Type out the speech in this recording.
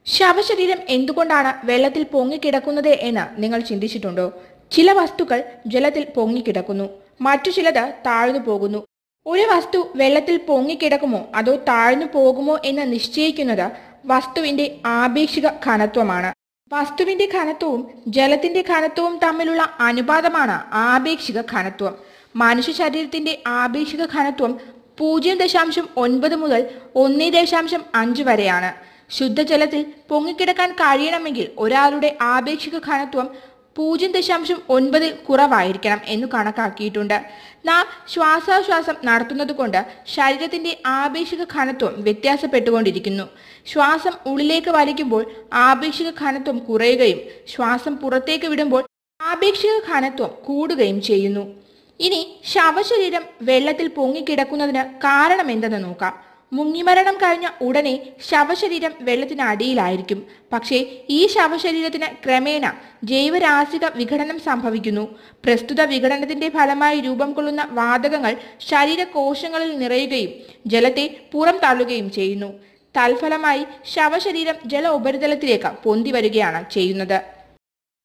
ശവശരീരം എന്തുകൊണ്ടാണ് വെള്ളത്തിൽ പൊങ്ങിക്കിടക്കുന്നത് എന്ന് നിങ്ങൾ ചിന്തിച്ചിട്ടുണ്ടോ ചില വസ്തുക്കൾ ജലത്തിൽ പൊങ്ങിക്കിടക്കുന്നു മറ്റു ചിലത് താഴ്ന്നു പോകുന്നു ഒരു വസ്തു വെള്ളത്തിൽ പൊങ്ങിക്കിടക്കുമോ അതോ താഴ്ന്നു പോകുമോ എന്ന് നിശ്ചയിക്കുന്നത് വസ്തുവിന്റെ ആപേക്ഷിക ഘനത്വമാണ് വസ്തുവിന്റെ ഘനത്വവും ജലത്തിന്റെ ഘനത്വവും തമ്മിലുള്ള അനുപാതമാണ് ആപേക്ഷിക ഘനത്വം മനുഷ്യ ശരീരത്തിന്റെ ആപേക്ഷിക ഘനത്വം പൂജ്യം ദശാംശം ഒൻപത് മുതൽ ഒന്ന് ദശാംശം അഞ്ച് വരെയാണ് ശുദ്ധജലത്തിൽ പൊങ്ങിക്കിടക്കാൻ കഴിയണമെങ്കിൽ ഒരാളുടെ ആപേക്ഷിക ഘനത്വം പൂജ്യം ദശാംശം ഒൻപതിൽ കുറവായിരിക്കണം എന്ന് കണക്കാക്കിയിട്ടുണ്ട് നാം ശ്വാസോച്ഛ്വാസം നടത്തുന്നതുകൊണ്ട് ശരീരത്തിന്റെ ആപേക്ഷിക ഘനത്വം വ്യത്യാസപ്പെട്ടുകൊണ്ടിരിക്കുന്നു ശ്വാസം ഉള്ളിലേക്ക് വലിക്കുമ്പോൾ ആപേക്ഷിക ഘനത്വം കുറയുകയും ശ്വാസം പുറത്തേക്ക് വിടുമ്പോൾ ആപേക്ഷിക ഘനത്വം കൂടുകയും ചെയ്യുന്നു ഇനി ശവശരീരം വെള്ളത്തിൽ പൊങ്ങിക്കിടക്കുന്നതിന് കാരണം എന്തെന്ന് നോക്കാം മുങ്ങിമരണം കഴിഞ്ഞ ഉടനെ ശവശരീരം വെള്ളത്തിനടിയിലായിരിക്കും പക്ഷേ ഈ ശവശരീരത്തിന് ക്രമേണ ജൈവരാസിക വിഘടനം സംഭവിക്കുന്നു പ്രസ്തുത വിഘടനത്തിന്റെ ഫലമായി രൂപം കൊള്ളുന്ന വാതകങ്ങൾ ശരീരകോശങ്ങളിൽ നിറയുകയും ജലത്തെ പുറം തള്ളുകയും ചെയ്യുന്നു തൽഫലമായി ശവശരീരം ജല ഉപരിതലത്തിലേക്ക് പൊന്തി വരികയാണ് ചെയ്യുന്നത്